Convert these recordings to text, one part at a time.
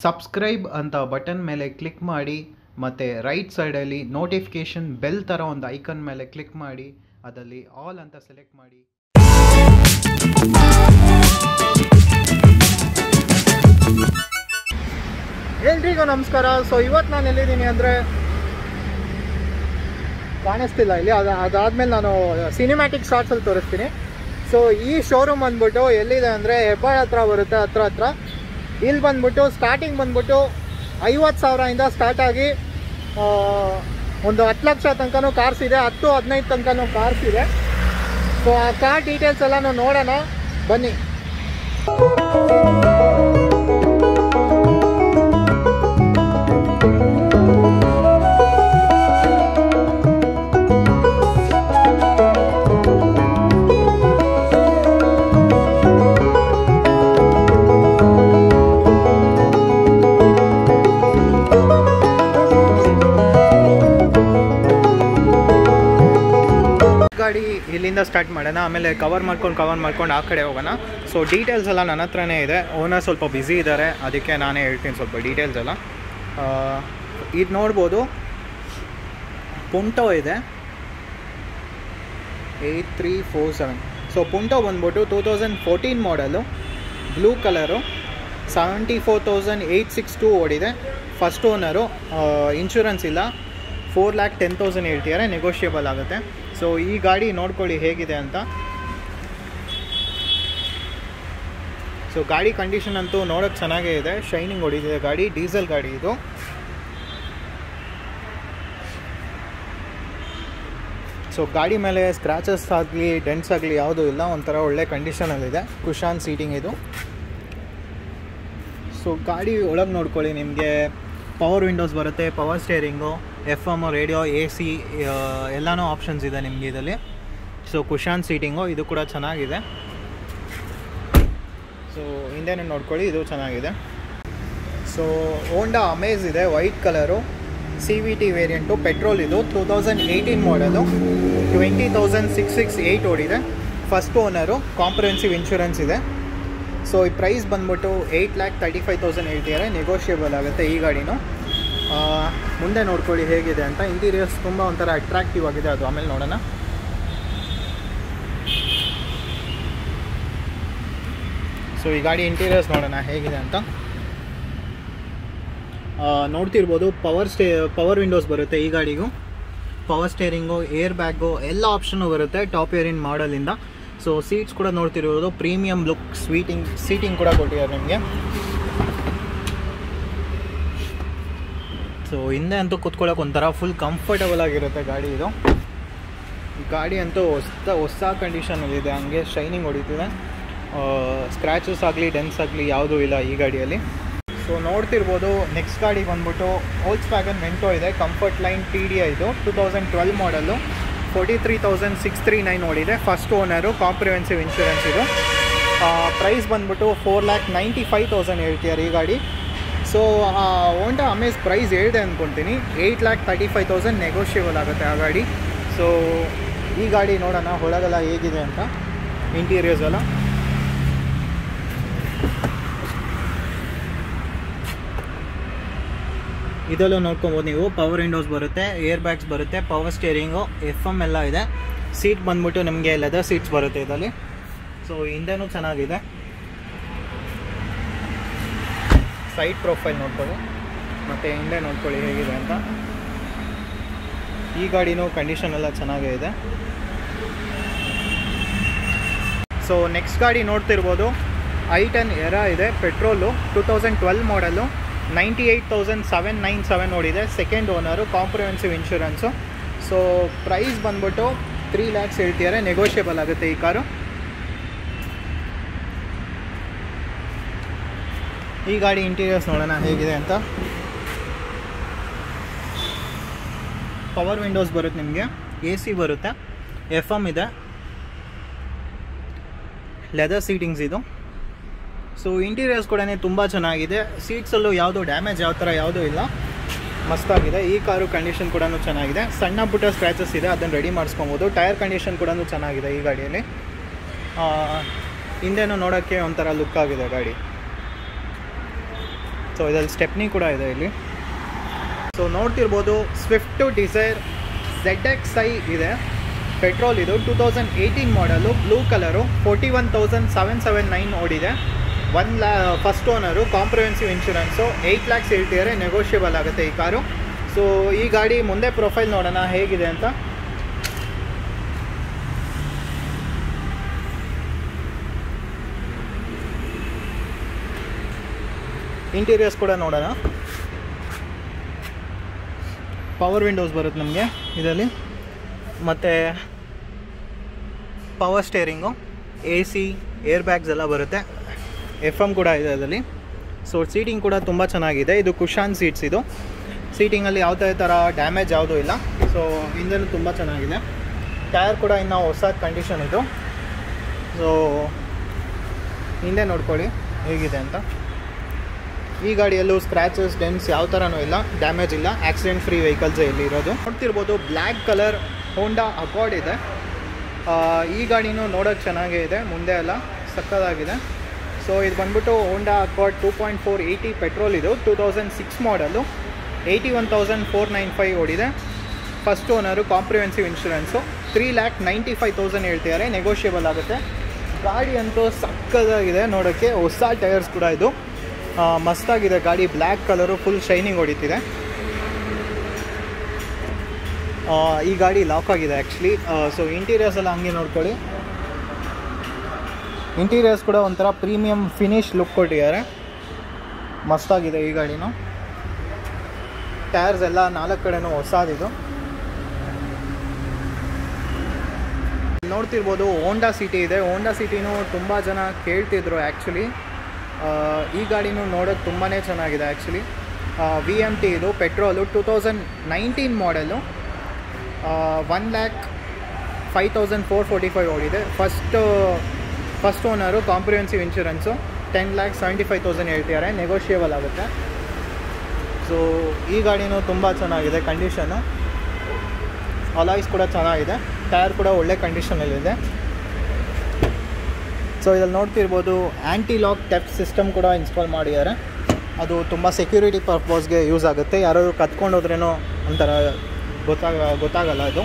subscribe ಅಂತ button ಮೇಲೆ click ಮಾಡಿ ಮತ್ತು ರೈಟ್ ಸೈಡಲ್ಲಿ ನೋಟಿಫಿಕೇಷನ್ ಬೆಲ್ ಥರ ಒಂದು ಐಕನ್ ಮೇಲೆ ಕ್ಲಿಕ್ ಮಾಡಿ ಅದರಲ್ಲಿ ಆಲ್ ಅಂತ ಸೆಲೆಕ್ಟ್ ಮಾಡಿ ಎಲ್ರಿಗೂ ನಮಸ್ಕಾರ ಸೊ ಇವತ್ತು ನಾನು ಎಲ್ಲಿದ್ದೀನಿ ಅಂದರೆ ಕಾಣಿಸ್ತಿಲ್ಲ ಇಲ್ಲಿ ಅದು ಅದಾದಮೇಲೆ ನಾನು ಸಿನಿಮ್ಯಾಟಿಕ್ ಶಾರ್ಟ್ಸಲ್ಲಿ ತೋರಿಸ್ತೀನಿ ಸೊ ಈ ಶೋರೂಮ್ ಬಂದ್ಬಿಟ್ಟು ಎಲ್ಲಿದೆ ಅಂದರೆ ಹೆಬ್ಬಾಳ್ ಹತ್ರ ಬರುತ್ತೆ ಹತ್ರ ಹತ್ರ ಇಲ್ಲಿ ಬಂದ್ಬಿಟ್ಟು ಸ್ಟಾರ್ಟಿಂಗ್ ಬಂದ್ಬಿಟ್ಟು ಐವತ್ತು ಸಾವಿರದಿಂದ ಸ್ಟಾರ್ಟ್ ಆಗಿ ಆ, ಒಂದು ಹತ್ತು ಲಕ್ಷ ತನಕನೂ ಕಾರ್ಸ್ ಇದೆ ಹತ್ತು ಹದಿನೈದು ತನಕನೂ ಕಾರ್ಸ್ ಇದೆ ಸೊ ಆ ಕಾರ್ ಡೀಟೇಲ್ಸ್ ಎಲ್ಲನೂ ನೋಡೋಣ ಬನ್ನಿ ಗಾಡಿ ಇಲ್ಲಿಂದ ಸ್ಟಾರ್ಟ್ ಮಾಡೋಣ ಆಮೇಲೆ ಕವರ್ ಮಾಡ್ಕೊಂಡು ಕವರ್ ಮಾಡ್ಕೊಂಡು ಆ ಕಡೆ ಹೋಗೋಣ ಸೊ ಡೀಟೇಲ್ಸ್ ಎಲ್ಲ ನನ್ನ ಹತ್ರನೇ ಇದೆ ಓನರ್ ಸ್ವಲ್ಪ ಬ್ಯುಸಿ ಇದ್ದಾರೆ ಅದಕ್ಕೆ ನಾನೇ ಹೇಳ್ತೀನಿ ಸ್ವಲ್ಪ ಡೀಟೇಲ್ಸ್ ಎಲ್ಲ ಇದು ನೋಡ್ಬೋದು ಪುಂಟೋ ಇದೆ eight three four seven so Punto ಬಂದ್ಬಿಟ್ಟು two thousand fourteen model blue colour seventy four thousand eight six two ಓಡಿದೆ ಫಸ್ಟ್ ಓನರು ಇನ್ಶೂರೆನ್ಸ್ ಇಲ್ಲ ಫೋರ್ ಲ್ಯಾಕ್ ಟೆನ್ ತೌಸಂಡ್ ಹೇಳ್ತಿದ್ದಾರೆ ನೆಗೋಷಿಯಬಲ್ ಆಗುತ್ತೆ ಸೊ ಈ ಗಾಡಿ ನೋಡ್ಕೊಳ್ಳಿ ಹೇಗಿದೆ ಅಂತ ಸೊ ಗಾಡಿ ಕಂಡೀಷನ್ ಅಂತೂ ನೋಡೋಕ್ಕೆ ಚೆನ್ನಾಗೇ ಇದೆ ಶೈನಿಂಗ್ ಹೊಡಿತಿದೆ ಗಾಡಿ ಡೀಸೆಲ್ ಗಾಡಿ ಇದು ಸೊ ಗಾಡಿ ಮೇಲೆ ಸ್ಕ್ರ್ಯಾಚಸ್ ಆಗಲಿ ಡೆಂಟ್ಸ್ ಆಗಲಿ ಯಾವುದೂ ಇಲ್ಲ ಒಂಥರ ಒಳ್ಳೆ ಕಂಡೀಷನಲ್ಲಿದೆ ಕುಶಾನ್ ಸೀಟಿಂಗ್ ಇದು ಸೊ ಗಾಡಿ ಒಳಗೆ ನೋಡ್ಕೊಳ್ಳಿ ನಿಮಗೆ ಪವರ್ ವಿಂಡೋಸ್ ಬರುತ್ತೆ power steering F M radio A C ಎಲ್ಲನೂ ಆಪ್ಷನ್ಸ್ ಇದೆ ನಿಮಗೆ ಇದರಲ್ಲಿ ಸೊ ಕುಶಾನ್ ಸೀಟಿಂಗು ಇದು ಕೂಡ ಚೆನ್ನಾಗಿದೆ ಸೊ ಹಿಂದೆನೂ ನೋಡ್ಕೊಳ್ಳಿ ಇದು ಚೆನ್ನಾಗಿದೆ ಸೊ ಹೋಂಡಾ ಅಮೇಜ್ ಇದೆ white colour C V T variant petrol ಇದು two thousand eighteen model twenty thousand six six eight ಓಡಿದೆ ಫಸ್ಟ್ ಓನರು ಕಾಂಪ್ರಹೆನ್ಸಿವ್ ಇನ್ಶೂರೆನ್ಸ್ ಇದೆ ಸೊ ಈ ಪ್ರೈಸ್ ಬಂದ್ಬಿಟ್ಟು eight lakh thirty five thousand ಹೇಳ್ತಿದ್ದಾರೆ ನೆಗೋಷಿಯಬಲ್ ಆಗುತ್ತೆ ಈ ಗಾಡಿನೂ ಆ, ಮುಂದೆ ನೋಡ್ಕೊಳ್ಳಿ ಹೇಗಿದೆ ಅಂತ ಇಂಟೀರಿಯರ್ಸ್ ತುಂಬ ಒಂಥರ ಅಟ್ರಾಕ್ಟಿವ್ ಆಗಿದೆ ಅದು ಆಮೇಲೆ ನೋಡೋಣ ಸೊ ಈ ಗಾಡಿ ಇಂಟೀರಿಯರ್ಸ್ ನೋಡೋಣ ಹೇಗಿದೆ ಅಂತ ಆ, ನೋಡ್ತಿರ್ಬೋದು ಪವರ್ ಸ್ಟೇ ಪವರ್ ವಿಂಡೋಸ್ ಬರುತ್ತೆ ಈ ಗಾಡಿಗೂ ಪವರ್ ಸ್ಟೇರಿಂಗು ಏರ್ ಬ್ಯಾಗು ಎಲ್ಲ ಆಪ್ಷನ್ನು ಬರುತ್ತೆ ಟಾಪ್ ಏರಿನ್ ಮಾಡಲಿಂದ ಸೊ ಸೀಟ್ಸ್ ಕೂಡ ನೋಡ್ತಿರ್ಬೋದು ಪ್ರೀಮಿಯಂ ಲುಕ್ ಸ್ವೀಟಿಂಗ್ ಸೀಟಿಂಗ್ ಕೂಡ ಕೊಟ್ಟಿದ್ದಾರೆ ನಿಮಗೆ ಸೊ ಹಿಂದೆ ಅಂತೂ ಕುತ್ಕೊಳ್ಳೋಕೆ ಒಂಥರ ಫುಲ್ ಕಂಫರ್ಟಬಲ್ ಆಗಿರುತ್ತೆ ಗಾಡಿ ಇದು ಈ ಗಾಡಿ ಅಂತೂ ಹೊಸ ಹೊಸ ಕಂಡೀಷನಲ್ಲಿದೆ ಹಂಗೆ ಶೈನಿಂಗ್ ಹೊಡಿತಿದೆ ಸ್ಕ್ರ್ಯಾಚಸ್ ಆಗಲಿ ಡೆನ್ಸ್ ಆಗಲಿ ಯಾವುದೂ ಇಲ್ಲ ಈ ಗಾಡಿಯಲ್ಲಿ ಸೊ ನೋಡ್ತಿರ್ಬೋದು ನೆಕ್ಸ್ಟ್ ಗಾಡಿ ಬಂದ್ಬಿಟ್ಟು ಓಲ್ಸ್ ವ್ಯಾಗನ್ ಮೆಂಟೋ ಇದೆ ಕಂಫರ್ಟ್ ಲೈನ್ ಟಿ ಡಿ ಇದು two thousand twelve model forty three thousand six three nine ಓಡಿದೆ ಫಸ್ಟ್ ಓನರು ಕಾಂಪ್ರಿಹೆನ್ಸಿವ್ ಇನ್ಶೂರೆನ್ಸ್ ಇದು ಪ್ರೈಸ್ ಬಂದ್ಬಿಟ್ಟು four lakh ninety five thousand ಹೇಳ್ತಿದ್ದಾರೆ ಈ ಗಾಡಿ ಸೊ ಹೋಂಡಾ ಅಮೇಜ್ ಪ್ರೈಸ್ ಹೇಳಿದೆ ಅಂದ್ಕೊತೀನಿ eight lakh thirty five thousand negotiable ಆಗುತ್ತೆ ಆ ಗಾಡಿ ಸೊ ಈ ಗಾಡಿ ನೋಡೋಣ ಒಳಗೆಲ್ಲ ಹೇಗಿದೆ ಅಂತ ಇಂಟೀರಿಯರ್ಸ್ ಎಲ್ಲ ಇದರಲ್ಲೂ ನೋಡ್ಕೊಬೋದು ನೀವು ಪವರ್ ವಿಂಡೋಸ್ ಬರುತ್ತೆ ಏರ್ ಬ್ಯಾಗ್ಸ್ ಬರುತ್ತೆ ಪವರ್ ಸ್ಟೇರಿಂಗು ಎಫ್ ಎಮ್ ಎಲ್ಲ ಇದೆ ಸೀಟ್ ಬಂದ್ಬಿಟ್ಟು ನಿಮಗೆ ಲೆದರ್ ಸೀಟ್ಸ್ ಬರುತ್ತೆ ಇದರಲ್ಲಿ ಸೊ ಹಿಂದೆನೂ ಚೆನ್ನಾಗಿದೆ ಸೈಡ್ ಪ್ರೊಫೈಲ್ ನೋಡ್ಕೊಳ್ಳಿ ಮತ್ತು ಹಿಂದೆ ನೋಡ್ಕೊಳ್ಳಿ ಹೇಗಿದೆ ಅಂತ ಈ ಗಾಡಿನೂ ಕಂಡೀಷನ್ ಎಲ್ಲ ಚೆನ್ನಾಗೇ ಇದೆ ಸೊ ನೆಕ್ಸ್ಟ್ ಗಾಡಿ ನೋಡ್ತಿರ್ಬೋದು ಐ ಟೆನ್ ಎರಾ ಇದೆ petrol two thousand twelve model ninety eight thousand seven nine seven ಓಡಿದೆ second owner comprehensive insurance so price ಬಂದ್ಬಿಟ್ಟು ತ್ರೀ ಲ್ಯಾಕ್ಸ್ ಹೇಳ್ತಿದ್ದಾರೆ ನೆಗೋಷಿಯಬಲ್ ಆಗುತ್ತೆ ಈ ಕಾರು ಈ ಗಾಡಿ ಇಂಟೀರಿಯರ್ಸ್ ನೋಡೋಣ ಹೇಗಿದೆ ಅಂತ ಪವರ್ ವಿಂಡೋಸ್ ಬರುತ್ತೆ ನಿಮಗೆ ಎ ಸಿ ಬರುತ್ತೆ ಎಫ್ ಎಮ್ ಇದೆ ಲೆದರ್ ಸೀಟಿಂಗ್ಸ್ ಇದು ಸೊ ಇಂಟೀರಿಯರ್ಸ್ ಕೂಡ ತುಂಬ ಚೆನ್ನಾಗಿದೆ ಸೀಟ್ಸಲ್ಲೂ ಯಾವುದೂ ಡ್ಯಾಮೇಜ್ ಯಾವ ಥರ ಯಾವುದೂ ಇಲ್ಲ ಮಸ್ತಾಗಿದೆ ಈ ಕಾರು ಕಂಡೀಷನ್ ಕೂಡ ಚೆನ್ನಾಗಿದೆ ಸಣ್ಣ ಪುಟ್ಟ ಸ್ಕ್ರ್ಯಾಚಸ್ ಇದೆ ಅದನ್ನು ರೆಡಿ ಮಾಡಿಸ್ಕೊಬೋದು ಟೈರ್ ಕಂಡೀಷನ್ ಕೂಡ ಚೆನ್ನಾಗಿದೆ ಈ ಗಾಡಿಯಲ್ಲಿ ಆ, ಹಿಂದೆನೂ ನೋಡೋಕ್ಕೆ ಒಂಥರ ಲುಕ್ ಆಗಿದೆ ಗಾಡಿ ಸೊ ಇದರಲ್ಲಿ ಸ್ಟೆಪ್ನಿ ಕೂಡ ಇದೆ ಇಲ್ಲಿ ಸೊ ನೋಡ್ತಿರ್ಬೋದು Swift Dzire Z X I ಇದೆ ಪೆಟ್ರೋಲ್ ಇದು two thousand eighteen model blue colour forty one thousand seven seven nine ಓಡಿದೆ ಒನ್ ಲ್ಯಾ first owner comprehensive insurance eight lakhs ಹೇಳ್ತಿದ್ದಾರೆ ನೆಗೋಷಿಯಬಲ್ ಆಗುತ್ತೆ ಈ ಕಾರು ಸೊ ಈ ಗಾಡಿ ಮುಂದೆ ಪ್ರೊಫೈಲ್ ನೋಡೋಣ ಹೇಗಿದೆ ಅಂತ ಇಂಟೀರಿಯರ್ಸ್ ಕೂಡ ನೋಡೋಣ ಪವರ್ ವಿಂಡೋಸ್ ಬರುತ್ತೆ ನಮಗೆ ಇದರಲ್ಲಿ ಮತ್ತು power steering A C air bags ಎಲ್ಲ ಬರುತ್ತೆ ಎಫ್ ಎಮ್ ಕೂಡ ಇದೆ ಅದರಲ್ಲಿ ಸೊ ಸೀಟಿಂಗ್ ಕೂಡ ತುಂಬ ಚೆನ್ನಾಗಿದೆ ಇದು ಕುಶಾನ್ ಸೀಟ್ಸ್ ಇದು ಸೀಟಿಂಗಲ್ಲಿ ಯಾವುದೇ ಥರ ಡ್ಯಾಮೇಜ್ ಯಾವುದೂ ಇಲ್ಲ ಸೊ ಹಿಂದೆನೂ ತುಂಬ ಚೆನ್ನಾಗಿದೆ ಟೈರ್ ಕೂಡ ಇನ್ನು ಹೊಸ ಕಂಡೀಷನ್ ಇದು ಸೊ ಹಿಂದೆ ನೋಡ್ಕೊಳ್ಳಿ ಹೇಗಿದೆ ಅಂತ ಈ ಗಾಡಿಯಲ್ಲೂ ಸ್ಕ್ರ್ಯಾಚಸ್ ಡೆನ್ಸ್ ಯಾವ ಥರನೂ ಇಲ್ಲ ಡ್ಯಾಮೇಜ್ ಇಲ್ಲ ಆಕ್ಸಿಡೆಂಟ್ ಫ್ರೀ ವೆಹಿಕಲ್ಸ್ ಇಲ್ಲಿ ಇರೋದು ನೋಡ್ತಿರ್ಬೋದು ಬ್ಲ್ಯಾಕ್ ಕಲರ್ ಹೋಂಡಾ ಅಕಾರ್ಡ್ ಇದೆ ಆ, ಈ ಗಾಡಿನೂ ನೋಡೋಕ್ಕೆ ಚೆನ್ನಾಗೇ ಇದೆ ಮುಂದೆ ಎಲ್ಲ ಸಕ್ಕದಾಗಿದೆ ಸೊ ಇದು ಬಂದ್ಬಿಟ್ಟು Honda Accord two point four eighty petrol ಇದು two thousand six model eighty one thousand four nine five ಓಡಿದೆ first owner comprehensive insurance three lakh ninety five thousand ಹೇಳ್ತಿದ್ದಾರೆ ನೆಗೋಷಿಯಬಲ್ ಆಗುತ್ತೆ ಗಾಡಿ ಅಂತೂ ಸಕ್ಕದಾಗಿದೆ ನೋಡೋಕ್ಕೆ ಹೊಸ ಟೈರ್ಸ್ ಕೂಡ ಇದು ಆ, ಮಸ್ತಾಗಿದೆ ಗಾಡಿ ಬ್ಲ್ಯಾಕ್ ಕಲರು ಫುಲ್ ಶೈನಿಂಗ್ ಹೊಡಿತಿದೆ ಆ, ಈ ಗಾಡಿ ಲಾಕ್ ಆಗಿದೆ ಆ್ಯಕ್ಚುಲಿ ಸೊ ಇಂಟೀರಿಯರ್ಸ್ ಎಲ್ಲ ಹಂಗೆ ನೋಡ್ಕೊಳ್ಳಿ ಇಂಟೀರಿಯರ್ಸ್ ಕೂಡ ಒಂಥರ ಪ್ರೀಮಿಯಂ ಫಿನಿಶ್ ಲುಕ್ ಕೊಟ್ಟಿದ್ದಾರೆ ಮಸ್ತಾಗಿದೆ ಈ ಗಾಡಿನೂ ಟೈರ್ಸ್ ಎಲ್ಲ ನಾಲ್ಕು ಕಡೆನೂ ಹೊಸದಿದು ನೋಡ್ತಿರ್ಬೋದು ಹೋಂಡಾ ಸಿಟಿ ಇದೆ ಹೋಂಡಾ ಸಿಟಿನೂ ತುಂಬ ಜನ ಕೇಳ್ತಿದ್ರು ಆ್ಯಕ್ಚುಲಿ ಈ ಗಾಡಿನೂ ನೋಡೋಕ್ಕೆ ತುಂಬಾ ಚೆನ್ನಾಗಿದೆ ಆ್ಯಕ್ಚುಲಿ ವಿ ಎಮ್ ಟಿ ಇದು petrol two thousand nineteen model one lakh five thousand four forty five ಓಡಿದೆ first first owner comprehensive insurance ten lakh seventy five thousand ಹೇಳ್ತಿದ್ದಾರೆ ನೆಗೋಷಿಯಬಲ್ ಆಗುತ್ತೆ ಸೊ ಈ ಗಾಡಿನೂ ತುಂಬ ಚೆನ್ನಾಗಿದೆ ಕಂಡೀಷನು ಅಲಾಯ್ಸ್ ಕೂಡ ಚೆನ್ನಾಗಿದೆ ಟೈರ್ ಕೂಡ ಒಳ್ಳೆ ಕಂಡೀಷನಲ್ಲಿದೆ ಸೊ ಇದ್ರಲ್ಲಿ ನೋಡ್ತಿರ್ಬೋದು ಆ್ಯಂಟಿ ಲಾಕ್ ಟೆಪ್ ಸಿಸ್ಟಮ್ ಕೂಡ ಇನ್ಸ್ಟಾಲ್ ಮಾಡಿದ್ದಾರೆ ಅದು ತುಂಬ ಸೆಕ್ಯೂರಿಟಿ ಪರ್ಪಸ್ಗೆ ಯೂಸ್ ಆಗುತ್ತೆ ಯಾರಾದ್ರು ಕತ್ಕೊಂಡು ಹೋದ್ರೇನೋ ಒಂಥರ ಗೊತ್ತಾಗ ಗೊತ್ತಾಗಲ್ಲ ಅದು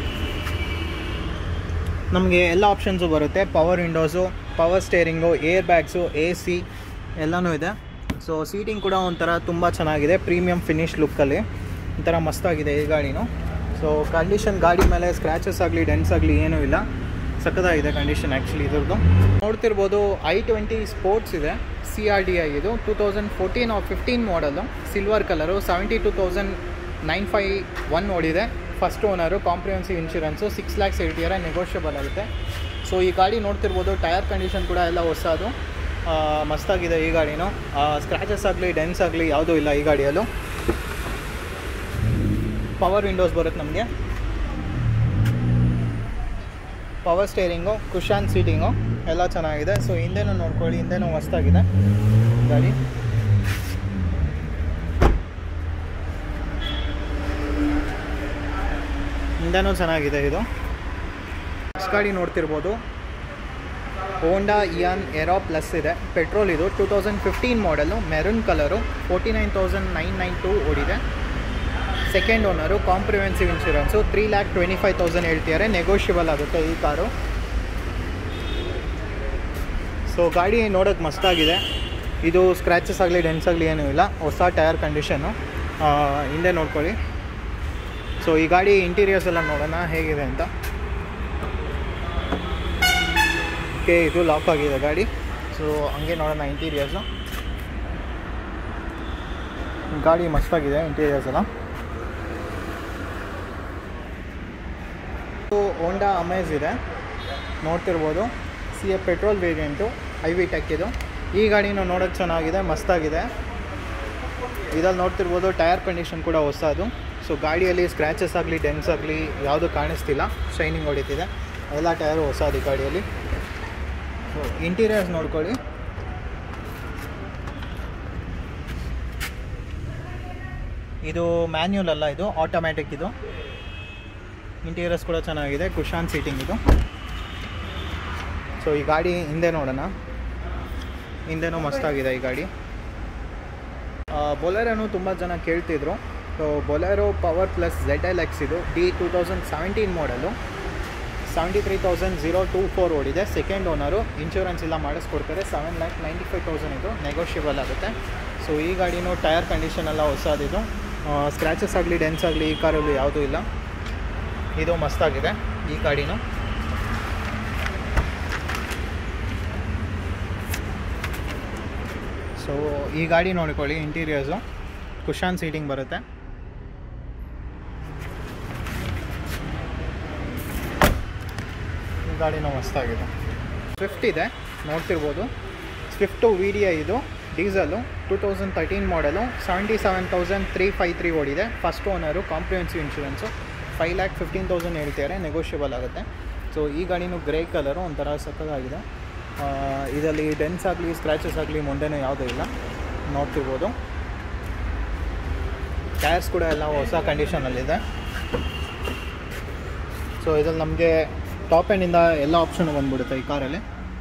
ನಮಗೆ ಎಲ್ಲ ಆಪ್ಷನ್ಸು ಬರುತ್ತೆ power windows power steering air bags A C ಎಲ್ಲನೂ ಇದೆ ಸೊ ಸೀಟಿಂಗ್ ಕೂಡ ಒಂಥರ ತುಂಬ ಚೆನ್ನಾಗಿದೆ ಪ್ರೀಮಿಯಂ ಫಿನಿಶ್ ಲುಕ್ಕಲ್ಲಿ ಒಂಥರ ಮಸ್ತಾಗಿದೆ ಈ ಗಾಡಿನೂ ಸೊ ಕಂಡೀಷನ್ ಗಾಡಿ ಮೇಲೆ ಸ್ಕ್ರ್ಯಾಚಸ್ ಆಗಲಿ ಡೆನ್ಸ್ ಆಗಲಿ ಏನೂ ಇಲ್ಲ ಸಕ್ಕದಾಗಿದೆ ಕಂಡೀಷನ್ ಆ್ಯಕ್ಚುಲಿ ಇದ್ರದ್ದು ನೋಡ್ತಿರ್ಬೋದು ಐ ಟ್ವೆಂಟಿ ಸ್ಪೋರ್ಟ್ಸ್ ಇದೆ ಸಿ ಆರ್ ಡಿ ಐ ಇದು two thousand fourteen or fifteen model silver colour seventy two thousand nine five one ಓಡಿದೆ first owner comprehensive insurance six lakhs ಹೇಳ್ತಿದ್ದಾರೆ ನೆಗೋಷಿಯಬಲ್ ಆಗುತ್ತೆ ಸೊ ಈ ಗಾಡಿ ನೋಡ್ತಿರ್ಬೋದು ಟೈರ್ ಕಂಡೀಷನ್ ಕೂಡ ಎಲ್ಲ ಹೊಸದು ಆ, ಮಸ್ತಾಗಿದೆ ಈ ಗಾಡಿನೂ ಸ್ಕ್ರ್ಯಾಚಸ್ ಆಗಲಿ ಡೆನ್ಸ್ ಆಗಲಿ ಯಾವುದೂ ಇಲ್ಲ ಈ ಗಾಡಿಯಲ್ಲೂ ಪವರ್ ವಿಂಡೋಸ್ ಬರುತ್ತೆ ನಮಗೆ ಪವರ್ ಸ್ಟೇರಿಂಗು ಕುಶಾನ್ ಸೀಟಿಂಗು ಎಲ್ಲ ಚೆನ್ನಾಗಿದೆ ಸೊ ಹಿಂದೆನೂ ನೋಡ್ಕೊಳ್ಳಿ ಹಿಂದೆನೂ ಮಸ್ತಾಗಿದೆ ಗಾಡಿ ಹಿಂದೆನೂ ಚೆನ್ನಾಗಿದೆ ಇದು ನೆಕ್ಸ್ಟ್ ಗಾಡಿ ನೋಡ್ತಿರ್ಬೋದು ಹೋಂಡಾ ಇಯಾನ್ ಎರಾ ಪ್ಲಸ್ ಇದೆ ಪೆಟ್ರೋಲ್ ಇದು two thousand fifteen model maroon colour forty nine thousand nine nine two ಓಡಿದೆ second owner comprehensive insurance three lakh twenty five thousand ಹೇಳ್ತಿದ್ದಾರೆ ನೆಗೋಷಿಯಬಲ್ ಆಗುತ್ತೆ ಈ ಕಾರು ಸೊ ಗಾಡಿ ನೋಡೋಕ್ಕೆ ಮಸ್ತಾಗಿದೆ ಇದು ಸ್ಕ್ರ್ಯಾಚಸ್ ಆಗಲಿ ಡೆನ್ಸ್ ಆಗಲಿ ಏನೂ ಇಲ್ಲ ಹೊಸ ಟೈರ್ ಕಂಡೀಷನ್ನು ಹಿಂದೆ ನೋಡ್ಕೊಳ್ಳಿ ಸೊ ಈ ಗಾಡಿ ಇಂಟೀರಿಯರ್ಸ್ ಎಲ್ಲ ನೋಡೋಣ ಹೇಗಿದೆ ಅಂತ ಓಕೆ ಇದು ಲಾಕ್ ಆಗಿದೆ ಗಾಡಿ ಸೊ ಹಂಗೆ ನೋಡೋಣ ಇಂಟೀರಿಯರ್ಸು ಗಾಡಿ ಮಸ್ತಾಗಿದೆ ಇಂಟೀರಿಯರ್ಸ್ ಎಲ್ಲ ಹೋಂಡಾ ಅಮೇಜ್ ಇದೆ ನೋಡ್ತಿರ್ಬೋದು C A petrol variant i V tech ಇದು ಈ ಗಾಡಿನೂ ನೋಡೋಕ್ಕೆ ಚೆನ್ನಾಗಿದೆ ಮಸ್ತಾಗಿದೆ ಇದಲ್ಲಿ ನೋಡ್ತಿರ್ಬೋದು ಟೈರ್ ಕಂಡೀಷನ್ ಕೂಡ ಹೊಸದು ಸೊ ಗಾಡಿಯಲ್ಲಿ ಸ್ಕ್ರ್ಯಾಚಸ್ ಆಗಲಿ ಡೆನ್ಸ್ ಆಗಲಿ ಯಾವುದು ಕಾಣಿಸ್ತಿಲ್ಲ ಶೈನಿಂಗ್ ಹೊಡಿತಿದೆ ಎಲ್ಲ ಟೈರು ಹೊಸದು ಈ ಗಾಡಿಯಲ್ಲಿ ಸೊ ಇಂಟೀರಿಯರ್ಸ್ ನೋಡ್ಕೊಳ್ಳಿ ಇದು ಮ್ಯಾನ್ಯುಯಲ್ ಅಲ್ಲ ಇದು ಆಟೋಮ್ಯಾಟಿಕ್ ಇದು ಇಂಟೀರಿಯರ್ಸ್ ಕೂಡ ಚೆನ್ನಾಗಿದೆ ಕುಶಾನ್ ಸೀಟಿಂಗ್ ಇದು ಸೊ ಈ ಗಾಡಿ ಹಿಂದೆ ನೋಡೋಣ ಹಿಂದೆನೂ ಮಸ್ತಾಗಿದೆ ಈ ಗಾಡಿ ಬೊಲೆರೋನು ತುಂಬ ಜನ ಕೇಳ್ತಿದ್ರು so Bolero power plus Z L X ಇದು D two thousand seventeen model seventy three thousand zero two four ಓಡಿದೆ ಸೆಕೆಂಡ್ ಓನರು ಇನ್ಶೂರೆನ್ಸ್ ಎಲ್ಲ ಮಾಡಿಸ್ಕೊಡ್ತಾರೆ seven lakh ninety five thousand ಇದು ನೆಗೋಷಿಯಬಲ್ ಆಗುತ್ತೆ ಸೊ ಈ ಗಾಡಿನೂ ಟೈರ್ ಕಂಡೀಷನ್ ಎಲ್ಲ ಹೊಸದಿದು ಸ್ಕ್ರ್ಯಾಚಸ್ ಆಗಲಿ ಡೆನ್ಸ್ ಆಗಲಿ ಈ ಕಾರಲ್ಲಿ ಯಾವುದೂ ಇಲ್ಲ ಇದು ಮಸ್ತಾಗಿದೆ ಈ ಗಾಡಿನೂ ಸೊ ಈ ಗಾಡಿ ನೋಡ್ಕೊಳ್ಳಿ ಇಂಟೀರಿಯರ್ಸು ಕುಶಾನ್ ಸೀಟಿಂಗ್ ಬರುತ್ತೆ ಈ ಗಾಡಿನೂ ಮಸ್ತಾಗಿದೆ ಸ್ವಿಫ್ಟ್ ಇದೆ ನೋಡ್ತಿರ್ಬೋದು ಸ್ವಿಫ್ಟು ವಿ ಡಿ ಐ ಇದು diesel two thousand thirteen model seventy seven thousand three five three ಓಡಿದೆ first owner comprehensive insurance five lakh fifteen thousand ಹೇಳ್ತಿದ್ದಾರೆ ನೆಗೋಷಿಯಬಲ್ ಆಗುತ್ತೆ ಸೊ ಈ ಗಾಡಿನೂ ಗ್ರೇ ಕಲರು ಒಂಥರ ಸಕ್ಕದಾಗಿದೆ ಆ, ಇದರಲ್ಲಿ ಡೆನ್ಸ್ ಆಗಲಿ ಸ್ಕ್ರ್ಯಾಚಸ್ ಆಗಲಿ ಮುಂದೆನೂ ಯಾವುದೂ ಇಲ್ಲ ನೋಡ್ತಿರ್ಬೋದು ಟೈರ್ಸ್ ಕೂಡ ಎಲ್ಲ ಹೊಸ ಕಂಡೀಷನಲ್ಲಿದೆ ಸೊ ಇದ್ರಲ್ಲಿ ನಮಗೆ ಟಾಪ್ ಎಂಡಿಂದ ಎಲ್ಲ ಆಪ್ಷನ್ ಬಂದ್ಬಿಡುತ್ತೆ ಈ ಕಾರಲ್ಲಿ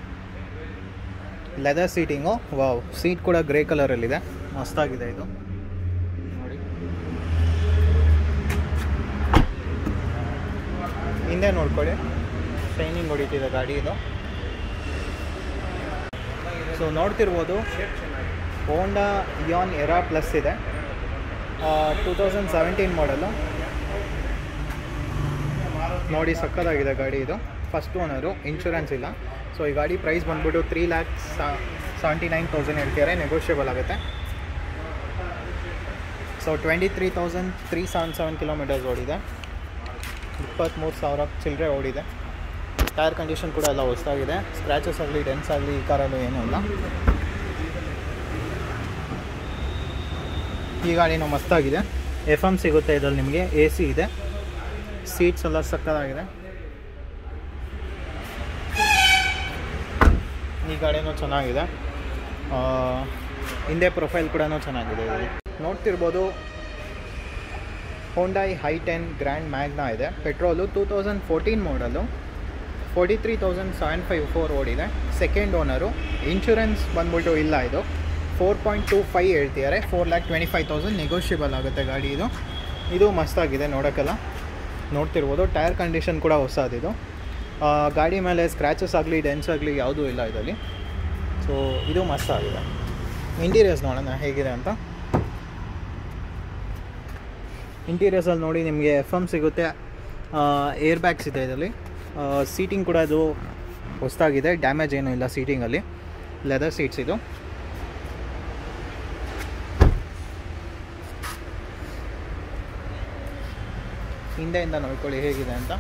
ಲೆದರ್ ಸೀಟಿಂಗು ವಾವ್ ಸೀಟ್ ಕೂಡ ಗ್ರೇ ಕಲರಲ್ಲಿದೆ ಮಸ್ತಾಗಿದೆ ಇದು ನೋಡಿ ಹಿಂದೆ ನೋಡ್ಕೊಳ್ಳಿ ಶೈನಿಂಗ್ ಹೊಡಿತಿದೆ ಗಾಡಿ ಇದು ಸೊ ನೋಡ್ತಿರ್ಬೋದು ಹೋಂಡಾ ಇಯಾನ್ ಎರಾ ಪ್ಲಸ್ ಇದೆ ಟೂ ತೌಸಂಡ್ ಸೆವೆಂಟೀನ್ ಮಾಡಲು ನೋಡಿ ಸಕ್ಕತ್ತಾಗಿದೆ ಗಾಡಿ ಇದು ಫಸ್ಟ್ ಓನರು ಇನ್ಶೂರೆನ್ಸ್ ಇಲ್ಲ ಸೊ ಈ ಗಾಡಿ ಪ್ರೈಸ್ ಬಂದ್ಬಿಟ್ಟು three lakhs seventy nine thousand ಹೇಳ್ತಿದ್ದಾರೆ ನೆಗೋಷಿಯಬಲ್ ಆಗುತ್ತೆ so twenty three thousand three seven seven kilometres ಓಡಿದೆ ಇಪ್ಪತ್ತ್ಮೂರು ಸಾವಿರ ಚಿಲ್ಲರೆ ಓಡಿದೆ ಟೈರ್ ಕಂಡೀಷನ್ ಕೂಡ ಎಲ್ಲ ಹೊಸದಾಗಿದೆ ಸ್ಕ್ರ್ಯಾಚಸ್ ಆಗಲಿ ಡೆನ್ಸ್ ಆಗಲಿ ಈ ಕಾರಲ್ಲೂ ಏನೂ ಇಲ್ಲ ಈ ಗಾಡಿನೂ ಮಸ್ತಾಗಿದೆ ಎಫ್ ಎಮ್ ಸಿಗುತ್ತೆ ಇದರಲ್ಲಿ ನಿಮಗೆ ಎ ಸಿ ಇದೆ ಸೀಟ್ಸ್ ಎಲ್ಲ ಸಕ್ಕದಾಗಿದೆ ಈ ಗಾಡಿನೂ ಚೆನ್ನಾಗಿದೆ ಆ, ಹಿಂದೆ ಪ್ರೊಫೈಲ್ ಕೂಡ ಚೆನ್ನಾಗಿದೆ ಇದರಲ್ಲಿ ನೋಡ್ತಿರ್ಬೋದು Hyundai i ten Grand Magna ಇದೆ petrol two thousand fourteen model forty three thousand seven five four ಓಡಿದೆ ಸೆಕೆಂಡ್ ಓನರು ಇನ್ಶೂರೆನ್ಸ್ ಬಂದ್ಬಿಟ್ಟು ಇಲ್ಲ ಇದು ಫೋರ್ ಪಾಯಿಂಟ್ ಟೂ ಫೈ ಹೇಳ್ತಿದ್ದಾರೆ four lakh twenty five thousand negotiable ಆಗುತ್ತೆ ಗಾಡಿ ಇದು ಇದು ಮಸ್ತಾಗಿದೆ ನೋಡೋಕ್ಕೆಲ್ಲ ನೋಡ್ತಿರ್ಬೋದು ಟೈರ್ ಕಂಡೀಷನ್ ಕೂಡ ಹೊಸದಿದು ಆ, ಗಾಡಿ ಮೇಲೆ ಸ್ಕ್ರ್ಯಾಚಸ್ ಆಗಲಿ ಡೆನ್ಸ್ ಆಗಲಿ ಯಾವುದೂ ಇಲ್ಲ ಇದರಲ್ಲಿ ಸೊ ಇದು ಮಸ್ತಾಗಿದೆ ಇಂಟೀರಿಯರ್ಸ್ ನೋಡೋಣ ಹೇಗಿದೆ ಅಂತ ಇಂಟೀರಿಯರ್ಸಲ್ಲಿ ನೋಡಿ ನಿಮಗೆ ಎಫ್ ಎಮ್ ಸಿಗುತ್ತೆ ಏರ್ ಬ್ಯಾಗ್ಸ್ ಇದೆ ಇದರಲ್ಲಿ ಸೀಟಿಂಗ್ ಕೂಡ ಅದು ಹೊಸದಾಗಿದೆ ಡ್ಯಾಮೇಜ್ ಏನೂ ಇಲ್ಲ ಸೀಟಿಂಗಲ್ಲಿ ಲೆದರ್ ಸೀಟ್ಸ್ ಇದು ಹಿಂದೆಯಿಂದ ನೋಡ್ಕೊಳ್ಳಿ ಹೇಗಿದೆ ಅಂತ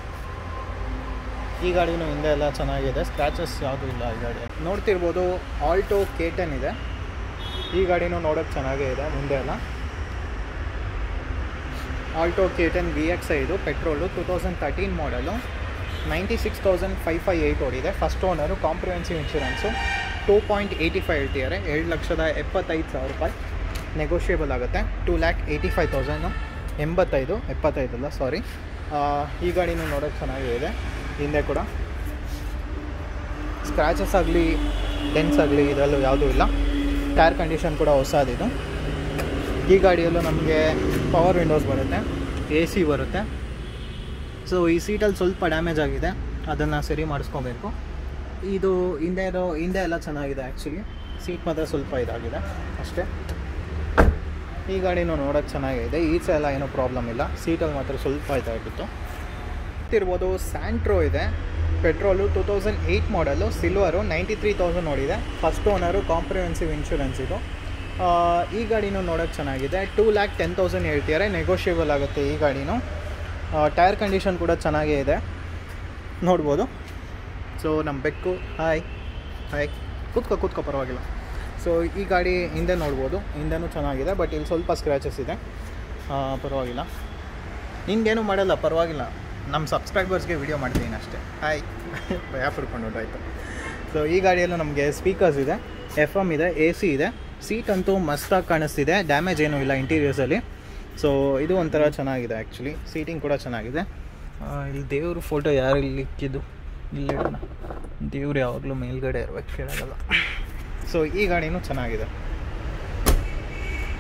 ಈ ಗಾಡಿನೂ ಹಿಂದೆ ಎಲ್ಲ ಚೆನ್ನಾಗಿದೆ ಸ್ಕ್ರ್ಯಾಚಸ್ ಯಾವುದೂ ಇಲ್ಲ ಈ ಗಾಡಿ ನೋಡ್ತಿರ್ಬೋದು ಆಲ್ಟೋ ಕೆ ಟೆನ್ ಇದೆ ಈ ಗಾಡಿನೂ ನೋಡೋಕ್ಕೆ ಚೆನ್ನಾಗೇ ಇದೆ ಮುಂದೆ ಎಲ್ಲ Alto K ten V X ಇದು petrol two thousand thirteen model ninety six thousand five five eight ಓಡಿದೆ first owner comprehensive insurance two point eighty five ಹೇಳ್ತಿದ್ದಾರೆ ಎರಡು ಲಕ್ಷದ ಎಪ್ಪತ್ತೈದು ಸಾವಿರ ರೂಪಾಯಿ ನೆಗೋಷಿಯಬಲ್ ಆಗುತ್ತೆ two lakh eighty five thousand ಎಂಬತ್ತೈದು ಎಪ್ಪತ್ತೈದಲ್ಲ ಸಾರಿ ಈ ಗಾಡಿನೂ ನೋಡೋಕ್ಕೆ ಚೆನ್ನಾಗಿದೆ ಹಿಂದೆ ಕೂಡ ಸ್ಕ್ರ್ಯಾಚಸ್ ಆಗಲಿ ಡೆನ್ಸ್ ಆಗಲಿ ಇದರಲ್ಲೂ ಯಾವುದೂ ಇಲ್ಲ ಟೈರ್ ಕಂಡೀಷನ್ ಕೂಡ ಹೊಸದಿದು ಈ ಗಾಡಿಯಲ್ಲೂ ನಮಗೆ ಪವರ್ ವಿಂಡೋಸ್ ಬರುತ್ತೆ ಎ ಸಿ ಬರುತ್ತೆ ಸೊ ಈ ಸೀಟಲ್ಲಿ ಸ್ವಲ್ಪ ಡ್ಯಾಮೇಜ್ ಆಗಿದೆ ಅದನ್ನು ಸರಿ ಮಾಡಿಸ್ಕೋಬೇಕು ಇದು ಹಿಂದೆ ಇರೋ ಹಿಂದೆ ಎಲ್ಲ ಚೆನ್ನಾಗಿದೆ ಆ್ಯಕ್ಚುಲಿ ಸೀಟ್ ಮಾತ್ರ ಸ್ವಲ್ಪ ಇದಾಗಿದೆ ಅಷ್ಟೇ ಈ ಗಾಡಿನೂ ನೋಡೋಕ್ಕೆ ಚೆನ್ನಾಗಿದೆ ಈಚೆ ಎಲ್ಲ ಏನೂ ಪ್ರಾಬ್ಲಮ್ ಇಲ್ಲ ಸೀಟಲ್ಲಿ ಮಾತ್ರ ಸ್ವಲ್ಪ ಇದಾಗಿತ್ತು ಇರ್ಬೋದು ಸ್ಯಾಂಟ್ರೋ ಇದೆ petrol two thousand eight model silver ninety three thousand ನೋಡಿದೆ ಫಸ್ಟ್ ಓನರು ಕಾಂಪ್ರಿಹೆನ್ಸಿವ್ ಇನ್ಶೂರೆನ್ಸ್ ಇದು ಆ, ಈ ಗಾಡಿನೂ ನೋಡೋಕ್ಕೆ ಚೆನ್ನಾಗಿದೆ ಟೂ ಲ್ಯಾಕ್ ಟೆನ್ ತೌಸಂಡ್ ಹೇಳ್ತಿದ್ದಾರೆ ನೆಗೋಷಿಯಬಲ್ ಆಗುತ್ತೆ ಈ ಗಾಡಿನೂ ಟೈರ್ ಕಂಡೀಷನ್ ಕೂಡ ಚೆನ್ನಾಗೇ ಇದೆ ನೋಡ್ಬೋದು ಸೊ ನಮ್ಮ ಬೆಕ್ಕು ಹಾಯ್ ಹಾಯ್ ಕೂತ್ಕೋ ಕೂತ್ಕೋ ಪರವಾಗಿಲ್ಲ ಸೊ ಈ ಗಾಡಿ ಹಿಂದೆ ನೋಡ್ಬೋದು ಹಿಂದೆನೂ ಚೆನ್ನಾಗಿದೆ ಬಟ್ ಇಲ್ಲಿ ಸ್ವಲ್ಪ ಸ್ಕ್ರ್ಯಾಚಸ್ ಇದೆ ಆ, ಪರವಾಗಿಲ್ಲ ನಿಂಗೇನು ಮಾಡಲ್ಲ ಪರವಾಗಿಲ್ಲ ನಮ್ಮ ಸಬ್ಸ್ಕ್ರೈಬರ್ಸ್ಗೆ ವಿಡಿಯೋ ಮಾಡ್ತೀನಿ ಅಷ್ಟೇ ಹಾಯ್ ಭಯ ಪಡ್ಕೊಂಡು ಹೊರ್ಟೋಯ್ತು ಸೊ ಈ ಗಾಡಿಯಲ್ಲೂ ನಮಗೆ ಸ್ಪೀಕರ್ಸ್ ಇದೆ ಎಫ್ ಎಮ್ ಇದೆ ಎ ಸಿ ಇದೆ ಸೀಟ್ ಅಂತೂ ಮಸ್ತಾಗಿ ಕಾಣಿಸ್ತಿದೆ ಡ್ಯಾಮೇಜ್ ಏನೂ ಇಲ್ಲ ಇಂಟೀರಿಯರ್ಸಲ್ಲಿ ಸೊ ಇದು ಒಂಥರ ಚೆನ್ನಾಗಿದೆ ಆ್ಯಕ್ಚುಲಿ ಸೀಟಿಂಗ್ ಕೂಡ ಚೆನ್ನಾಗಿದೆ ಆ, ಇಲ್ಲಿ ದೇವ್ರ ಫೋಟೋ ಯಾರು ಇಲ್ಲಿ ಇಕ್ಕಿದ್ದು ಇಲ್ಲಿಡೋಣ ದೇವ್ರು ಯಾವಾಗಲೂ ಮೇಲ್ಗಡೆ ಇರ್ಬೇಕು ಕೇಳೋಲ್ಲ ಸೊ ಈ ಗಾಡಿನೂ ಚೆನ್ನಾಗಿದೆ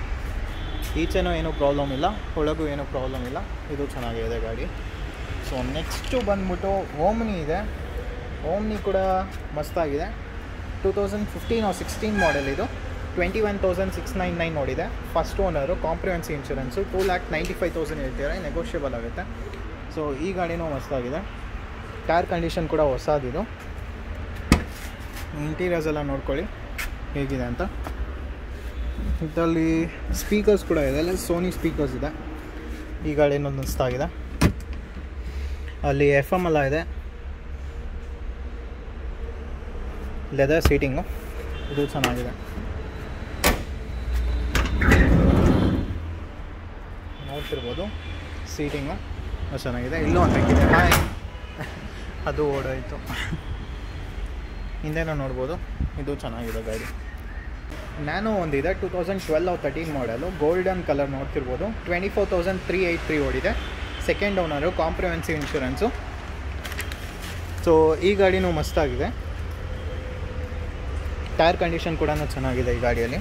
ಈಚೆನೂ ಏನೂ ಪ್ರಾಬ್ಲಮ್ ಇಲ್ಲ ಒಳಗೂ ಏನೂ ಪ್ರಾಬ್ಲಮ್ ಇಲ್ಲ ಇದು ಚೆನ್ನಾಗಿದೆ ಗಾಡಿ ಸೊ ನೆಕ್ಸ್ಟು ಬಂದ್ಬಿಟ್ಟು ಓಮ್ನಿ ಇದೆ ಓಮ್ನಿ ಕೂಡ ಮಸ್ತಾಗಿದೆ two thousand fifteen or sixteen model ಇದು twenty one thousand six nine nine ನೋಡಿದೆ first owner comprehensive insurance two lakh ninety five thousand ಹೇಳ್ತಿದ್ದಾರೆ ನೆಗೋಷಿಯಬಲ್ ಆಗುತ್ತೆ ಸೊ ಈ ಗಾಡಿನೂ ಮಸ್ತಾಗಿದೆ ಟೈರ್ ಕಂಡೀಷನ್ ಕೂಡ ಹೊಸದಿದು ಇಂಟೀರಿಯರ್ಸ್ ಎಲ್ಲ ನೋಡ್ಕೊಳ್ಳಿ ಹೇಗಿದೆ ಅಂತ ಇದರಲ್ಲಿ ಸ್ಪೀಕರ್ಸ್ ಕೂಡ ಇದೆ ಅಲ್ಲಿ ಸೋನಿ ಸ್ಪೀಕರ್ಸ್ ಇದೆ ಈ ಗಾಡಿನೂ ಮಸ್ತಾಗಿದೆ ಅಲ್ಲಿ ಎಫ್ ಎಮ್ ಎಲ್ಲ ಇದೆ ಲೆದರ್ ಸೀಟಿಂಗು ಇದು ಚೆನ್ನಾಗಿದೆ ನೋಡ್ತಿರ್ಬೋದು ಸೀಟಿಂಗು ಚೆನ್ನಾಗಿದೆ ಇಲ್ಲೂ ಒಂದು ಬೇಕಿದೆ ಹಾಯ್ ಅದು ಓಡೋಯ್ತು ಹಿಂದೆನೂ ನೋಡ್ಬೋದು ಇದು ಚೆನ್ನಾಗಿದೆ ಗಾಡಿ ನ್ಯಾನೋ ಒಂದಿದೆ two thousand twelve of thirteen model golden colour ನೋಡ್ತಿರ್ಬೋದು twenty four thousand three eight three ಓಡಿದೆ second owner comprehensive insurance so ಈ ಗಾಡಿನೂ ಮಸ್ತಾಗಿದೆ ಟೈರ್ ಕಂಡೀಷನ್ ಕೂಡ ಚೆನ್ನಾಗಿದೆ ಈ ಗಾಡಿಯಲ್ಲಿ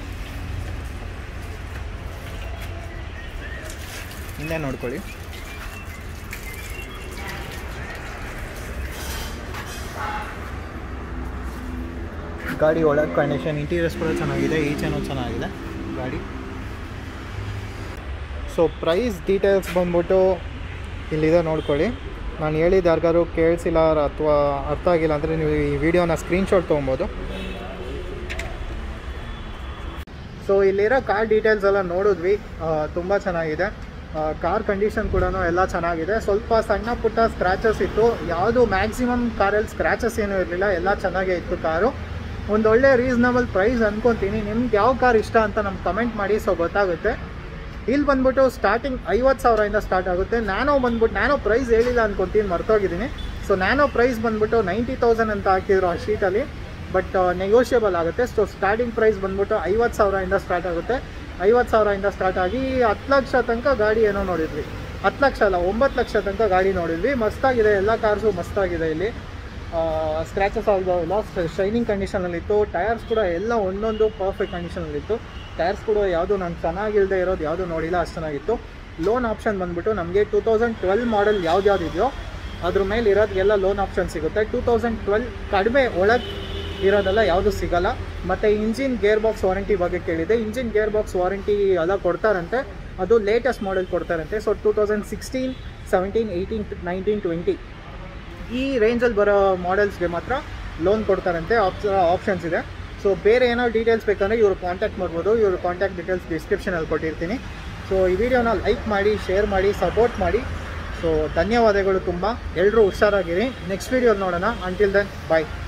ಹಿಂದೆ ನೋಡ್ಕೊಳ್ಳಿ ಗಾಡಿ ಒಳಗೆ ಕಂಡೀಷನ್ ಇಂಟೀರಿಯರ್ಸ್ ಕೂಡ ಚೆನ್ನಾಗಿದೆ ಈಚೆನೂ ಚೆನ್ನಾಗಿದೆ ಗಾಡಿ ಸೊ ಪ್ರೈಸ್ ಡೀಟೇಲ್ಸ್ ಬಂದ್ಬಿಟ್ಟು ಇಲ್ಲಿದೆ ನೋಡ್ಕೊಳ್ಳಿ ನಾನು ಹೇಳಿದ್ದು ಯಾರಿಗಾರು ಕೇಳಿಸಿಲ್ಲ ಅಥವಾ ಅರ್ಥ ಆಗಿಲ್ಲ ಅಂದರೆ ನೀವು ಈ ವಿಡಿಯೋನ ಸ್ಕ್ರೀನ್ಶಾಟ್ ತೊಗೊಬೋದು ಸೊ ಇಲ್ಲಿರೋ ಕಾರ್ ಡೀಟೇಲ್ಸ್ ಎಲ್ಲ ನೋಡಿದ್ವಿ ತುಂಬ ಚೆನ್ನಾಗಿದೆ ಕಾರ್ ಕಂಡೀಷನ್ ಕೂಡ ಎಲ್ಲ ಚೆನ್ನಾಗಿದೆ ಸ್ವಲ್ಪ ಸಣ್ಣ ಪುಟ್ಟ ಸ್ಕ್ರ್ಯಾಚಸ್ ಇತ್ತು ಯಾವುದು ಮ್ಯಾಕ್ಸಿಮಮ್ ಕಾರಲ್ಲಿ ಸ್ಕ್ರ್ಯಾಚಸ್ ಏನೂ ಇರಲಿಲ್ಲ ಎಲ್ಲ ಚೆನ್ನಾಗೇ ಇತ್ತು ಕಾರು ಒಂದೊಳ್ಳೆ ರೀಸನಬಲ್ ಪ್ರೈಸ್ ಅನ್ಕೊತೀನಿ ನಿಮ್ಗೆ ಯಾವ ಕಾರ್ ಇಷ್ಟ ಅಂತ ನಮ್ಗೆ ಕಮೆಂಟ್ ಮಾಡಿ ಸೊ ಗೊತ್ತಾಗುತ್ತೆ ಇಲ್ಲಿ ಬಂದ್ಬಿಟ್ಟು ಸ್ಟಾರ್ಟಿಂಗ್ ಐವತ್ತು ಸಾವಿರದಿಂದ ಸ್ಟಾರ್ಟ್ ಆಗುತ್ತೆ ನ್ಯಾನೋ ಬಂದ್ಬಿಟ್ಟು ನ್ಯಾನೋ ಪ್ರೈಸ್ ಹೇಳಿಲ್ಲ ಅನ್ಕೊಂತೀನಿ ಮರ್ತೋಗಿದ್ದೀನಿ ಸೊ ನ್ಯಾನೋ ಪ್ರೈಸ್ ಬಂದ್ಬಿಟ್ಟು ನೈಂಟಿ ತೌಸಂಡ್ ಅಂತ ಹಾಕಿದ್ರು ಆ ಶೀಟಲ್ಲಿ ಬಟ್ ನೆಗೋಷಿಯಬಲ್ ಆಗುತ್ತೆ ಸೊ ಸ್ಟಾರ್ಟಿಂಗ್ ಪ್ರೈಸ್ ಬಂದ್ಬಿಟ್ಟು ಐವತ್ತು ಸಾವಿರದಿಂದ ಸ್ಟಾರ್ಟ್ ಆಗುತ್ತೆ ಐವತ್ತು ಸಾವಿರದಿಂದ ಸ್ಟಾರ್ಟ್ ಆಗಿ ಹತ್ತು ಲಕ್ಷ ತನಕ ಗಾಡಿ ಏನೋ ನೋಡಿದ್ವಿ ಹತ್ತು ಲಕ್ಷ ಅಲ್ಲ ಒಂಬತ್ತು ಲಕ್ಷ ತನಕ ಗಾಡಿ ನೋಡಿದ್ವಿ ಮಸ್ತಾಗಿದೆ ಎಲ್ಲ ಕಾರ್ಸು ಮಸ್ತಾಗಿದೆ ಇಲ್ಲಿ ಸ್ಕ್ರ್ಯಾಚಸ್ ಆಗಿದಾವೆಲ್ಲ ಶೈನಿಂಗ್ ಕಂಡೀಷನಲ್ಲಿತ್ತು ಟೈರ್ಸ್ ಕೂಡ ಎಲ್ಲ ಒಂದೊಂದು ಪರ್ಫೆಕ್ಟ್ ಕಂಡೀಷನಲ್ಲಿತ್ತು ಟೈರ್ಸ್ ಕೂಡ ಯಾವುದು ನಾನು ಚೆನ್ನಾಗಿಲ್ಲದೆ ಇರೋದು ಯಾವುದು ನೋಡಿಲ್ಲ ಅಷ್ಟು ಚೆನ್ನಾಗಿತ್ತು ಲೋನ್ ಆಪ್ಷನ್ ಬಂದ್ಬಿಟ್ಟು ನಮಗೆ ಟೂ ತೌಸಂಡ್ ಟ್ವೆಲ್ ಮಾಡೆಲ್ ಯಾವ್ದು ಯಾವ್ದು ಇದೆಯೋ ಅದ್ರ ಮೇಲೆ ಇರೋದೆಲ್ಲ ಲೋನ್ ಆಪ್ಷನ್ ಸಿಗುತ್ತೆ ಟೂ ತೌಸಂಡ್ ಟ್ವೆಲ್ ಕಡಿಮೆ ಒಳಗೆ ಇರೋದೆಲ್ಲ ಯಾವುದು ಸಿಗಲ್ಲ ಮತ್ತು ಇಂಜಿನ್ ಗೇರ್ ಬಾಕ್ಸ್ ವಾರಂಟಿ ಬಗ್ಗೆ ಕೇಳಿದೆ ಇಂಜಿನ್ ಗೇರ್ ಬಾಕ್ಸ್ ವಾರಂಟಿ ಎಲ್ಲ ಕೊಡ್ತಾರಂತೆ ಅದು ಲೇಟೆಸ್ಟ್ ಮಾಡೆಲ್ ಕೊಡ್ತಾರಂತೆ so two thousand sixteen seventeen eighteen nineteen twenty ಈ ರೇಂಜಲ್ಲಿ ಬರೋ ಮಾಡೆಲ್ಸ್ಗೆ ಮಾತ್ರ ಲೋನ್ ಕೊಡ್ತಾರಂತೆ ಆಪ್ಷ ಆಪ್ಷನ್ಸ್ ಇದೆ ಸೊ ಬೇರೆ ಏನೋ ಡೀಟೇಲ್ಸ್ ಬೇಕಂದರೆ ಇವರು ಕಾಂಟ್ಯಾಕ್ಟ್ ಮಾಡ್ಬೋದು ಇವ್ರ ಕಾಂಟ್ಯಾಕ್ಟ್ ಡೀಟೇಲ್ಸ್ ಡಿಸ್ಕ್ರಿಪ್ಷನಲ್ಲಿ ಕೊಟ್ಟಿರ್ತೀನಿ ಸೊ ಈ ವಿಡಿಯೋನ ಲೈಕ್ ಮಾಡಿ ಶೇರ್ ಮಾಡಿ ಸಪೋರ್ಟ್ ಮಾಡಿ ಸೊ ಧನ್ಯವಾದಗಳು ತುಂಬ ಎಲ್ಲರೂ ಹುಷಾರಾಗಿರಿ ನೆಕ್ಸ್ಟ್ ವೀಡಿಯೋಲಿ ನೋಡೋಣ ಅಂಟಿಲ್ ದೆನ್ ಬಾಯ್